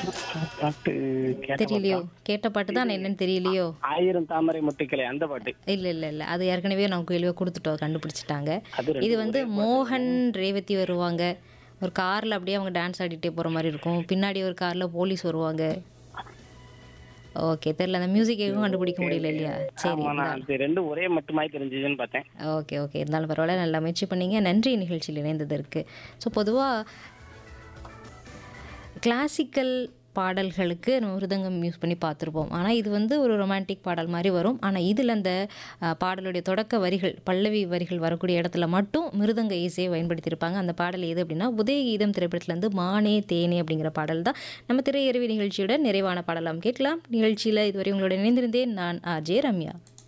பாட்டு கேட்ட தெரியலையோ கேட்ட பாட்டு தான் என்னன்னு தெரியலையோ ஆயிரம் தாமரை முட்டுக்களே அந்த பாட்டு இல்ல இல்ல இல்ல அது ஏற்கனவே நம்ம கேள்வியை கொடுத்துட்டோம் கண்டுபிடிச்சிட்டாங்க அது ரெண்டு இது வந்து மோகன் ரேவதி வருவாங்க ஒரு கார்ல அப்படியே அவங்க டான்ஸ் ஆடிட்டே போற மாதிரி இருக்கும் பின்னாடி ஒரு கார்ல போலீஸ் வருவாங்க ஓகே தெரியல அந்த மியூசிக் எதுவும் கண்டுபிடிக்க முடியல இல்லையா சரி ஆமா நான் அது ரெண்டும் ஒரே மட்டுமாய் தெரிஞ்சதுன்னு பார்த்தேன் ஓகே ஓகே இருந்தாலும் பரவாயில்ல நல்லா முயற்சி பண்ணீங்க நன்றி நிகழ்ச்சியில் இணைந்ததற்கு ஸோ பொதுவாக கிளாசிக்கல் பாடல்களுக்கு நம்ம மிருதங்கம் யூஸ் பண்ணி பார்த்துருப்போம் ஆனால் இது வந்து ஒரு ரொமான்டிக் பாடல் மாதிரி வரும் ஆனால் இதில் அந்த அஹ், பாடலுடைய தொடக்க வரிகள் பல்லவி வரிகள் வரக்கூடிய இடத்துல மட்டும் மிருதங்க இசையை பயன்படுத்தியிருப்பாங்க அந்த பாடல் எது அப்படின்னா உதயகீதம் திரைப்படத்துலேருந்து மானே தேனே அப்படிங்கிற பாடல் தான் நம்ம திரையருவி நிகழ்ச்சியோட நிறைவான பாடலாம் கேட்கலாம் நிகழ்ச்சியில் இதுவரை உங்களோட இணைந்திருந்தேன் நான் ஆஜே ரம்யா